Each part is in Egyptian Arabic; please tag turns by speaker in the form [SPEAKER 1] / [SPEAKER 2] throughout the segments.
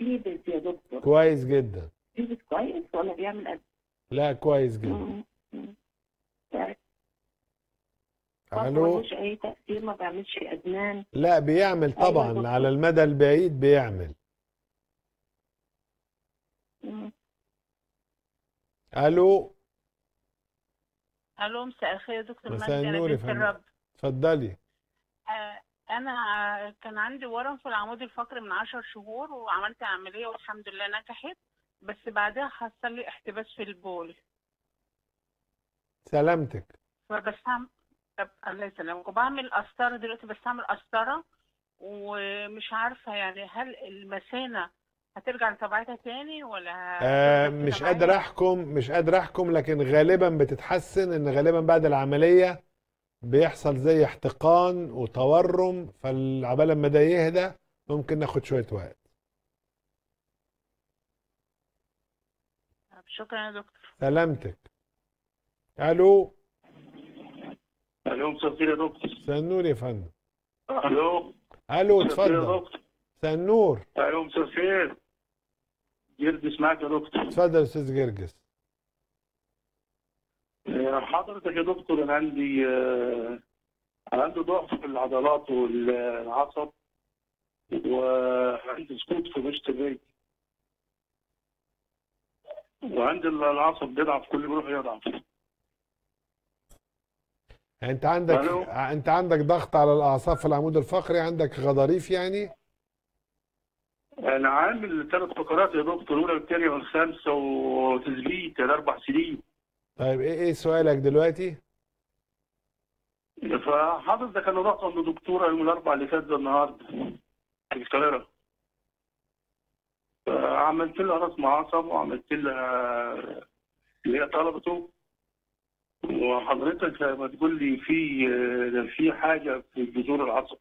[SPEAKER 1] ليبس يا دكتور
[SPEAKER 2] كويس جدا
[SPEAKER 1] ليبس كويس ولا بيعمل قد
[SPEAKER 2] لا كويس جدا
[SPEAKER 1] مم. مم. يعني
[SPEAKER 2] الو
[SPEAKER 1] ملوش اي تاثير ما بيعملش ادمان
[SPEAKER 2] لا بيعمل
[SPEAKER 1] أيوة
[SPEAKER 2] طبعا
[SPEAKER 1] دكتور.
[SPEAKER 2] على المدى البعيد بيعمل
[SPEAKER 1] مم.
[SPEAKER 2] الو
[SPEAKER 3] الو مساء الخير يا دكتور
[SPEAKER 2] مساء
[SPEAKER 3] مجدي انا
[SPEAKER 2] النور يا
[SPEAKER 3] بنت
[SPEAKER 2] فندم.
[SPEAKER 3] الرب
[SPEAKER 2] اتفضلي
[SPEAKER 3] آه، انا آه، كان عندي ورم في العمود الفقري من عشر شهور وعملت عمليه والحمد لله نجحت بس بعدها حصل لي احتباس في البول
[SPEAKER 2] سلامتك
[SPEAKER 3] فبستعمل طب الله يسلمك وبعمل قسطره دلوقتي بستعمل قسطره ومش عارفه يعني هل المثانه هترجع لطبيعتها تاني ولا
[SPEAKER 2] آه
[SPEAKER 3] هتفضل
[SPEAKER 2] مش
[SPEAKER 3] طبيعية؟
[SPEAKER 2] قادر احكم مش قادر احكم لكن غالبا بتتحسن ان غالبا بعد العملية بيحصل زي احتقان وتورم فالعبال لما ده يهدى ممكن ناخد شوية وقت
[SPEAKER 3] شكرا يا دكتور
[SPEAKER 2] سلامتك الو
[SPEAKER 4] الو مساء الخير يا دكتور
[SPEAKER 2] مساء النور يا فندم
[SPEAKER 4] الو
[SPEAKER 2] الو
[SPEAKER 4] مساء الخير يا
[SPEAKER 2] اتفضل
[SPEAKER 4] دكتور
[SPEAKER 2] مساء النور
[SPEAKER 4] الو مساء الخير جرجس معاك يا دكتور
[SPEAKER 2] اتفضل يا استاذ جرجس
[SPEAKER 4] آه، حضرتك يا دكتور انا عندي آه، انا عندي ضعف في العضلات والعصب وعندي سقوط في مشط الرجل وعندي العصب بيضعف كل ما يروح يضعف
[SPEAKER 2] انت عندك
[SPEAKER 4] ألو.
[SPEAKER 2] انت عندك ضغط على الاعصاب في العمود الفقري عندك غضاريف يعني
[SPEAKER 4] انا عامل ثلاث فقرات يا دكتور الاولى والثانيه والخامسه وتثبيت الاربع سنين
[SPEAKER 2] طيب ايه ايه سؤالك دلوقتي
[SPEAKER 4] فحضرتك انا رحت عند دكتوره يوم الاربعاء اللي فات ده النهارده في القاهره فعملت لها رسم عصب وعملت لها اللي هي طلبته وحضرتك لما تقول لي في في حاجه في جذور العصب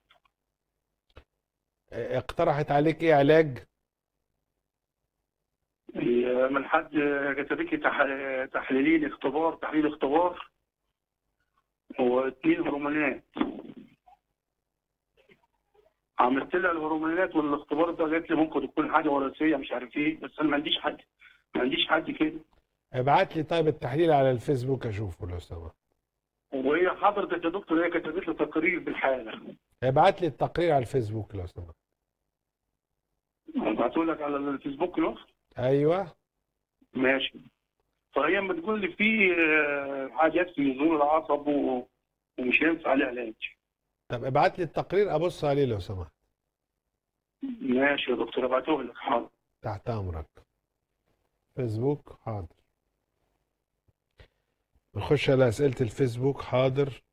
[SPEAKER 2] اه، اقترحت عليك ايه علاج
[SPEAKER 4] هي من حد كتبت لي تح- تحليلين اختبار تحليل اختبار واثنين هرمونات عملت لها الهرمونات والاختبار ده قالت لي ممكن تكون حاجه وراثيه مش عارف ايه بس انا ما عنديش حد ما عنديش حد كده
[SPEAKER 2] ابعت لي طيب التحليل على الفيسبوك اشوفه لو سمحت
[SPEAKER 4] وهي حضرتك يا دكتور هي كتبت لي تقرير بالحاله
[SPEAKER 2] ابعت لي التقرير على الفيسبوك لو سمحت
[SPEAKER 4] هبعته لك على الفيسبوك له
[SPEAKER 2] ايوه
[SPEAKER 4] ماشي فهي لما تقول لي في آه، حاجات في جذور العصب و- ومش هينفع عليه علاج
[SPEAKER 2] طب ابعت لي التقرير ابص عليه لو سمحت
[SPEAKER 4] ماشي يا دكتور ابعته لك حاضر
[SPEAKER 2] تحت امرك فيسبوك حاضر نخش على اسئله الفيسبوك حاضر